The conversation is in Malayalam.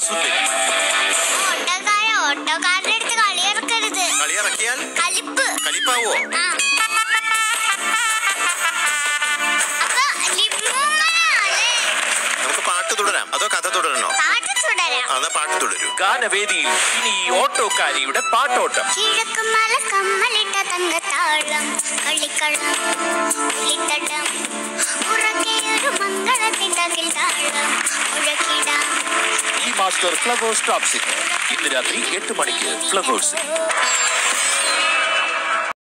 സുന്ദരി ഓട്ടോക്കാര ഓട്ടോക്കാരന്റെ അടുത്ത് കളിയിറക്കരുത് കളിയിറക്കിയാൽ കലിപ്പ് കലിപ്പാവോ ആ. അപ്പൊ ലിംബുമ്മനാണ്. നമുക്ക് പാട്ട് തുടരാം അതോ കഥ തുടരണോ പാട്ട് തുടരാം അതാ പാട്ട് തുടരൂ ഗാനവേദിയിൽ ഇനി ഈ ഓട്ടോക്കാരിയുടെ പാട്ടോട്ടം കിഴക്കുമല കമ്മലിട്ട തങ്കത്താളം കളിക്കളം പുലിത്തട്ടം ഉറക്കെയൊരു മംഗളത്തിൻ തകിൽ താളം മുഴക്കിടാം ഈ മാസ്റ്റർ ഫ്ലവേഴ്സ് ടോപ് സിംഗർ ഇന്ന് രാത്രി എട്ട് മണിക്ക് ഫ്ലവേഴ്സ്